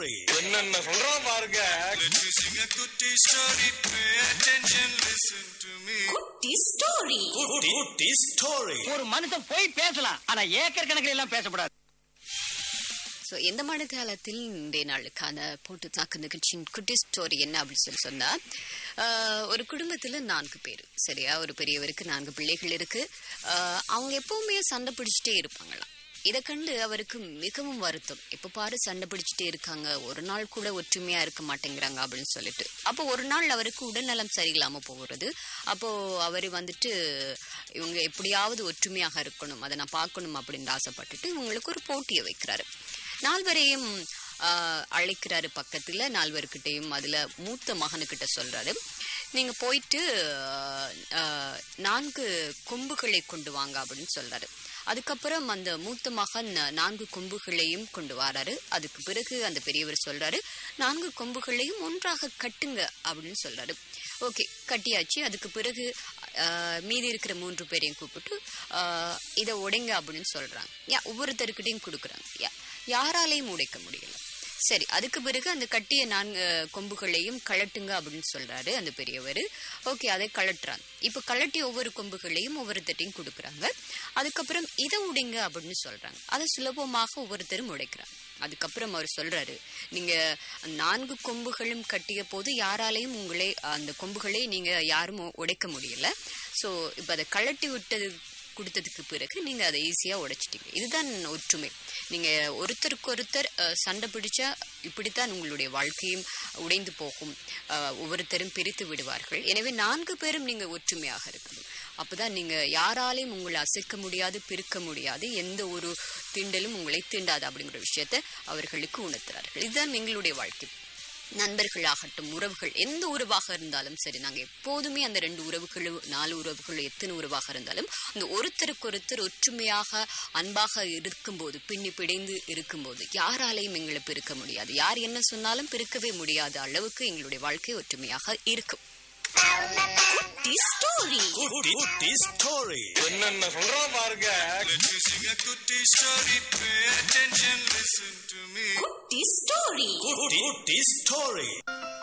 story. என்னென்ன சொல்றான் பாருங்க Let me sing a goody story. Pay attention, listen to me. குட்டி ஸ்டோரி Goody, goody story. ஒரு மனுஷன் போய் பேசலாம் ஆனா ஏக்கர் கணக்கில் எல்லாம் பேசக்கூடாது ஸோ எந்த மழைக்காலத்தில் இன்றைய நாளுக்கான போட்டு தாக்கு நிகழ்ச்சியின் குட்டி ஸ்டோரி என்ன அப்படின்னு சொல்லி சொன்னா ஆஹ், ஒரு குடும்பத்துல நான்கு பேர் சரியா ஒரு பெரியவருக்கு நான்கு பிள்ளைகள் இருக்கு ஆஹ், அவங்க எப்பவுமே சண்டை பிடிச்சிட்டே இருப்பாங்களாம் இதை கண்டு அவருக்கு மிகவும் வருத்தம் எப்ப பாரு சண்டை பிடிச்சிட்டே இருக்காங்க ஒரு நாள் கூட ஒற்றுமையா இருக்க மாட்டேங்கிறாங்க அப்படின்னு சொல்லிட்டு அப்போ ஒரு நாள் அவருக்கு உடல்நலம் சரியில்லாம போகிறது அப்போ அவர் வந்துட்டு இவங்க எப்படியாவது ஒற்றுமையாக இருக்கணும் அதை நான் பார்க்கணும் அப்படின்னு ஆசைப்பட்டுட்டு இவங்களுக்கு ஒரு போட்டியை வைக்கிறாரு நால்வரையும் ஆஹ், அழைக்கிறாரு பக்கத்துல நால்வர்கிட்டையும் அதுல மூத்த மகனுக்கிட்ட சொல்றாரு நீங்க போயிட்டு ஆஹ், ஆஹ், நான்கு கொம்புகளை கொண்டு வாங்க அப்படின்னு சொல்றாரு அதுக்கப்புறம் அந்த மூத்த மகன் நான்கு கொம்புகளையும் கொண்டு வராரு அதுக்கு பிறகு அந்த பெரியவர் சொல்றாரு நான்கு கொம்புகளையும் ஒன்றாக கட்டுங்க அப்படின்னு சொல்றாரு ஓகே கட்டியாச்சு அதுக்கு பிறகு ஆஹ், மீதி இருக்கிற மூன்று பேரையும் கூப்பிட்டு ஆஹ், இதை உடைங்க அப்படின்னு சொல்றாங்க யா ஒவ்வொருத்தருக்கிட்டையும் கொடுக்குறாங்க யா யாராலையும் உடைக்க முடியல சரி அதுக்கு பிறகு அந்த கட்டிய நான்கு கொம்புகளையும் கழட்டுங்க அப்படின்னு சொல்றாரு அந்த பெரியவர் ஓகே அதை கழட்டுறாங்க இப்ப கழட்டி ஒவ்வொரு கொம்புகளையும் ஒவ்வொருத்தட்டையும் கொடுக்குறாங்க அதுக்கப்புறம் இதை உடைங்க அப்படின்னு சொல்றாங்க அதை சுலபமாக ஒவ்வொருத்தரும் உடைக்கிறாங்க அதுக்கப்புறம் அவர் சொல்றாரு நீங்க நான்கு கொம்புகளும் கட்டிய போது யாராலையும் உங்களை அந்த கொம்புகளை நீங்க யாரும் உடைக்க முடியல சோ இப்ப அதை கழட்டி விட்டது கொடுத்ததுக்கு பிறகு நீங்க அதை ஈஸியா உடைச்சிட்டீங்க இதுதான் ஒற்றுமை நீங்க ஒருத்தருக்கு ஒருத்தர் அஹ், சண்டை பிடிச்சா இப்படித்தான் உங்களுடைய வாழ்க்கையும் உடைந்து போகும் அஹ், ஒவ்வொருத்தரும் பிரித்து விடுவார்கள் எனவே நான்கு பேரும் நீங்க ஒற்றுமையாக இருக்கணும் அப்பதான் நீங்க யாராலையும் உங்களை அசைக்க முடியாது பிரிக்க முடியாது எந்த ஒரு தீண்டலும் உங்களை தீண்டாது அப்படிங்கிற விஷயத்தை அவர்களுக்கு உணர்த்துறார்கள் இதுதான் எங்களுடைய வாழ்க்கை நண்பர்களாகட்டும் உறவுகள் எந்த உறவாக இருந்தாலும் சரி நாங்க எப்போதுமே அந்த ரெண்டு உறவுகளும் நாலு உறவுகள் எத்தனை உறவாக இருந்தாலும் அந்த ஒருத்தருக்கு ஒருத்தர் ஒற்றுமையாக அன்பாக இருக்கும்போது பின்னி பிடைந்து இருக்கும்போது யாராலையும் எங்களை பிரிக்க முடியாது யார் என்ன சொன்னாலும் பிரிக்கவே முடியாத அளவுக்கு எங்களுடைய வாழ்க்கை ஒற்றுமையாக இருக்கும் குட்டி ஸ்டோரி Goody, goody story. என்னென்ன சொல்றான் பாருங்க Let me sing a goody story. Pay attention, listen to me. குட்டி ஸ்டோரி Goody, goody story.